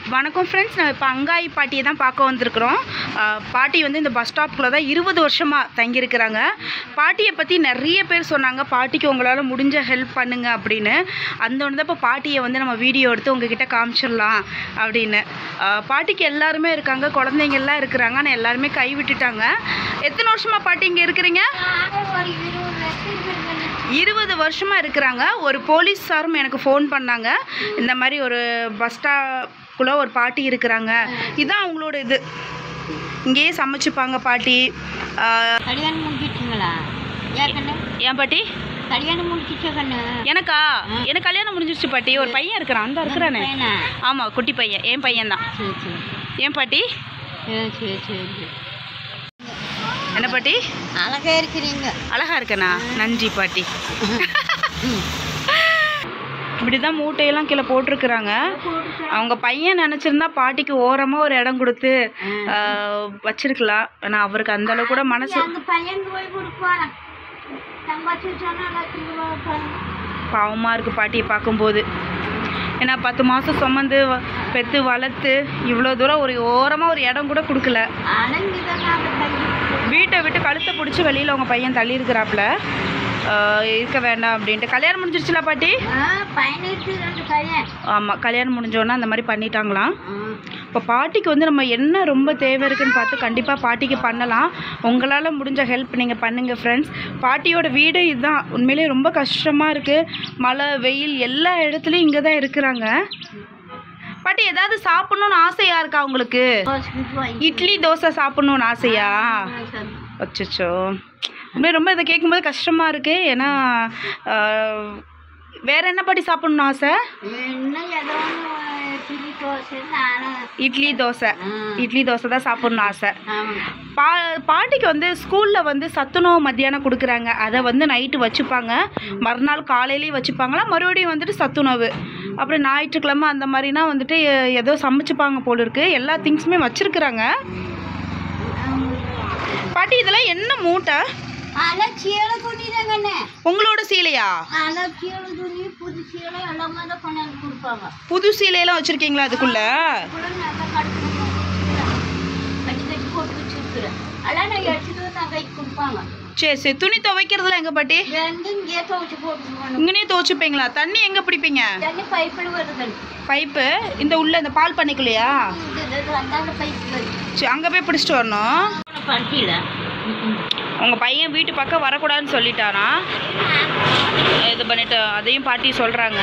வணக்கம் ஃப்ரெண்ட்ஸ் நம்ம இப்போ அங்காய் பாட்டியை தான் பார்க்க வந்திருக்கிறோம் அஹ், பாட்டி வந்து இந்த பஸ் ஸ்டாப்புக்குள்ள தான் இருபது வருஷமாக தங்கியிருக்கிறாங்க பாட்டியை பற்றி நிறைய பேர் சொன்னாங்க பாட்டிக்கு உங்களால் முடிஞ்ச ஹெல்ப் பண்ணுங்க அப்படின்னு அந்த ஒன்று தான் இப்போ பாட்டியை வந்து நம்ம வீடியோ எடுத்து உங்ககிட்ட காமிச்சிடலாம் அப்படின்னு அஹ், பாட்டிக்கு எல்லாருமே இருக்காங்க குழந்தைங்க எல்லாம் இருக்கிறாங்க ஆனால் எல்லாருமே கை விட்டுட்டாங்க எத்தனை வருஷமா பாட்டி இங்கே இருக்கிறீங்க இருபது வருஷமாக இருக்கிறாங்க ஒரு போலீஸ் சாரும் எனக்கு ஃபோன் பண்ணாங்க இந்த மாதிரி ஒரு பஸ் ஸ்டாப்புக்குள்ளே ஒரு பாட்டி இருக்கிறாங்க இதுதான் அவங்களோட இது இங்கேயே சமைச்சுப்பாங்க பாட்டி ஆஹ், கல்யாணம் முடிச்சிட்டுங்களா ஏன் கண்ணு ஏன் பாட்டி கல்யாணம் முடிச்சிச்ச கண்ணு எனக்கா எனக்கு கல்யாணம் முடிஞ்சிருச்சு பாட்டி ஒரு பையன் இருக்கிறான் அந்த இருக்கிறானே பையனா? ஆமாம் குட்டி பையன் என் பையன் தான் சரி சரி ஏன் பாட்டி சரி சரி சரி என்ன பாட்டி அழகா இருக்கிறீங்க அழகா இருக்கனா நன்றி பாட்டி இப்படி தான் மூட்டையெல்லாம் கீழே போட்டிருக்கிறாங்க அவங்க பையன் நினச்சிருந்தா பாட்டிக்கு ஓரமாக ஒரு இடம் கொடுத்து ஆஹ், வச்சிருக்கலாம் ஆனால் அவருக்கு அந்த அளவு கூட மனசு அந்த பையன் போய் கொடுப்பாரா தங்கச்சி சொன்னா எல்லாத்துக்கும் பாவமாக இருக்குது பாட்டியை பார்க்கும்போது ஏன்னா பத்து மாதம் சுமந்து வ- பெத்து வளர்த்து இவ்வளோ தூரம் ஒரு ஓரமாக ஒரு இடம் கூட கொடுக்கல அணங்கிதான் வீட்டை விட்டு கழுத்தை பிடிச்சி வெளியில் அவங்க பையன் தள்ளி இருக்கிறாப்புல ஆஹ், இருக்க வேண்டாம் அப்படின்ட்டு கல்யாணம் முடிஞ்சிருச்சுல பாட்டி பையன் இருக்கு ரெண்டு பையன் ஆமாம் கல்யாணம் முடிஞ்சோன்னா அந்த மாதிரி பண்ணிட்டாங்களாம் இப்போ பாட்டிக்கு வந்து நம்ம என்ன ரொம்ப தேவை இருக்குன்னு பார்த்து கண்டிப்பாக பாட்டிக்கு பண்ணலாம் உங்களால் முடிஞ்ச ஹெல்ப் நீங்கள் பண்ணுங்கள் ஃப்ரெண்ட்ஸ் பாட்டியோட வீடு இதுதான் உண்மையிலேயே ரொம்ப கஷ்டமாக இருக்குது மழை வெயில் எல்லா இடத்துலையும் இங்கே தான் இருக்கிறாங்க பாட்டி ஏதாவது சாப்பிட்ணுன்னு ஆசையா இருக்கா உங்களுக்கு இட்லி தோசை சாப்பிட்ணுன்னு ஆசையா அச்சச்சோ உண்மையிலே ரொம்ப இதை கேட்கும்போது கஷ்டமாக இருக்குது ஏன்னா ஆஹ், வேற என்ன பாட்டி சாப்பிட்ணுன்னு ஆசை இன்னும் ஏதோ ஒன்று சில்லி தோசை நானும் இட்லி தோசை இட்லி தோசை தான் சாப்பிட்ணுன்னு ஆசை ஆமாம் பா பாட்டிக்கு வந்து ஸ்கூலில் வந்து சத்துணவு மத்தியானம் கொடுக்குறாங்க அதை வந்து நைட்டு வச்சுப்பாங்க மறுநாள் காலையிலேயும் வச்சுப்பாங்களா மறுபடியும் வந்துட்டு சத்துணவு அப்புறம் ஞாயிற்றுக்கிழமை அந்த மாதிரினா வந்துட்டு எ- ஏதோ சமைச்சுப்பாங்க போல இருக்கு எல்லா திங்ஸுமே வச்சுருக்குறாங்க பாட்டி இதெல்லாம் என்ன மூட்டை ஆனால் சீலை கொட்டிட்டாங்கண்ணே உங்களோட சீலையா ஆனால் சீலை துணி புது சீலை எல்லாமே தான் கொண்டாந்து கொடுப்பாங்க புது சீலையெல்லாம் வச்சுருக்கீங்களா அதுக்குள்ள கூட நல்லா கட்டுக்கணும் கட்டி கட்டி போட்டு வச்சுருக்குறேன் அதெல்லாம் நான் எடுத்துட்டு வந்து நகைக்கு கொடுப்பாங்க சரி சரி துணி துவைக்கிறதுலாம் எங்கே பாட்டி வந்து இங்கேயே துவைச்சு போட்டுருவாங்க இங்கனே துவைச்சுப்பீங்களா தண்ணி எங்கே பிடிப்பீங்க தண்ணி பைப்பில் வருது பைப்பு இந்த உள்ள இந்த பால் பண்ணிக்கலையா இது இது அந்தாண்ட பைப்பு வருது சரி அங்கே போய் பிடிச்சிட்டு வரணும் பட்டியில் உங்கள் பையன் வீட்டு பக்கம் வரக்கூடாதுன்னு சொல்லிட்டாராம் இது பண்ணிட்டு அதையும் பாட்டி சொல்கிறாங்க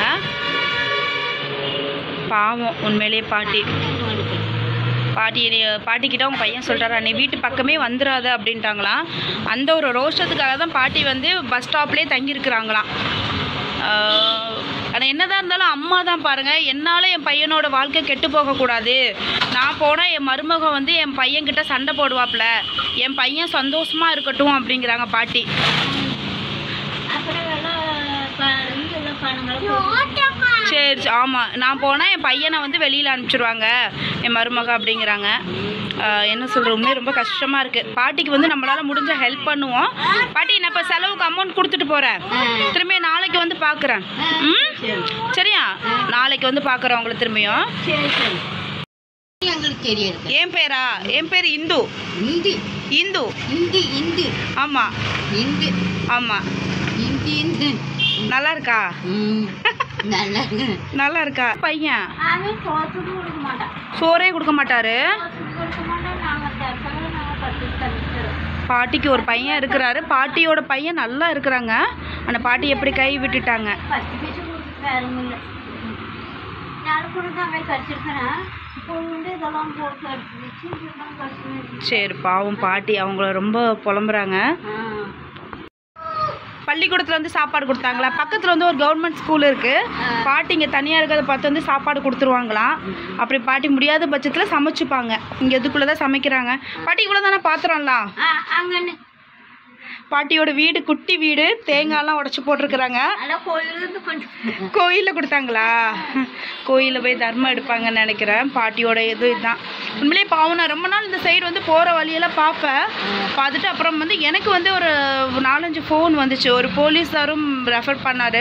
பாவம் உண்மையிலேயே பாட்டி பாட்டி நீ- பாட்டிக்கிட்ட உங்கள் பையன் சொல்கிறாரா நீ வீட்டு பக்கமே வந்துடாத அப்படின்ட்டாங்களாம் அந்த ஒரு ரோஷத்துக்காக தான் பாட்டி வந்து பஸ் ஸ்டாப்லேயே தங்கியிருக்கிறாங்களாம் ஆனால் என்னதான் இருந்தாலும் அம்மா தான் பாருங்கள் என்னால் என் பையனோட வாழ்க்கை கெட்டு போகக்கூடாது நான் போனால் என் மருமகன் வந்து என் பையன்கிட்ட சண்டை போடுவாப்புல என் பையன் சந்தோஷமாக இருக்கட்டும் அப்படிங்கிறாங்க பாட்டி அப்புறம் எல்லாம் ப- இதெல்லாம் பணங்களை சரி சரி, ஆமாம் நான் போனால் என் பையனை வந்து வெளியில் அனுப்பிச்சிடுவாங்க என் மருமக அப்படிங்கிறாங்க ஆஹ் என்ன சொல்கிற உண்மையே ரொம்ப கஷ்டமாக இருக்குது பாட்டிக்கு வந்து நம்மளால் முடிஞ்ச ஹெல்ப் பண்ணுவோம் பாட்டி நான் இப்போ செலவுக்கு அமௌண்ட் கொடுத்துட்டு போகிறேன் திரும்பி நாளைக்கு வந்து பார்க்குறேன் ம் சரியா நாளைக்கு வந்து பார்க்குறேன் உங்களை திரும்பியும் சரி சரி எங்களுக்கு தெரியாது என் பேரா என் பேர் இந்து இந்தி இந்து இந்தி இந்தி ஆமாம் இந்தி ஆமாம் இந்தி இந்தி நல்லா இருக்கா ம் நல்லா இருக்கு நல்லா இருக்கா பையன் அவன் சோத்துட்டு கொடுக்க மாட்டான் சோறே கொடுக்க மாட்டாரு சோத்துட்டு கொடுக்க மாட்டான் நாங்கள் தரப்பங்க நாங்கள் பத்து தந்துக்கிறோம் பாட்டிக்கு ஒரு பையன் இருக்கிறாரு பாட்டியோட பையன் நல்லா இருக்கிறாங்க ஆனால் பாட்டி எப்படி கை விட்டுட்டாங்க பத்து பீஸு கொடுக்க யாரும் இல்லை நாலு கூட தான் போய் கடிச்சிருக்கிறேன் இப்போ வந்து இதெல்லாம் போட்டு எடுத்து வச்சு இதெல்லாம் கடிச்சு சரி பாவம் பாட்டி அவங்கள ரொம்ப புலம்புறாங்க ஆ பள்ளிக்கூடத்தில் வந்து சாப்பாடு கொடுத்தாங்களா பக்கத்தில் வந்து ஒரு கவர்மெண்ட் ஸ்கூல் இருக்குது பாட்டி இங்கே தனியாக இருக்கிறத பார்த்து வந்து சாப்பாடு கொடுத்துருவாங்களாம் அப்படி பாட்டி முடியாத பட்சத்தில் சமைச்சுப்பாங்க இங்கே இதுக்குள்ளே தான் சமைக்கிறாங்க பாட்டி இவ்வளோ தானே பாத்திரம்ல ஆ அங்கே பாட்டியோட வீடு குட்டி வீடு தேங்காய்லாம் உடச்சி போட்டிருக்கிறாங்க அதெல்லாம் கோயிலிருந்து கொஞ்சம் கோயிலில் கொடுத்தாங்களா கோயிலில் போய் தர்மம் எடுப்பாங்கன்னு நினைக்கிறேன் பாட்டியோட இது இதுதான் உண்மையிலேயே பாவம் நான் ரொம்ப நாள் இந்த சைடு வந்து போகிற வழியெல்லாம் பார்ப்பேன் பார்த்துட்டு அப்புறம் வந்து எனக்கு வந்து ஒரு நாலஞ்சு ஃபோன் வந்துச்சு ஒரு போலீஸாரும் ரெஃபர் பண்ணார்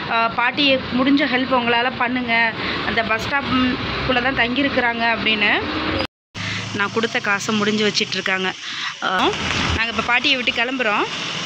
ஆஹ் பாட்டி முடிஞ்ச ஹெல்ப் உங்களால் பண்ணுங்கள் அந்த பஸ் ஸ்டாப்புக்குள்ளே தான் தங்கியிருக்கிறாங்க அப்படின்னு நான் கொடுத்த காசை முடிஞ்சு வச்சிட்ருக்காங்க நாங்கள் இப்போ பாட்டியை விட்டு கிளம்புறோம்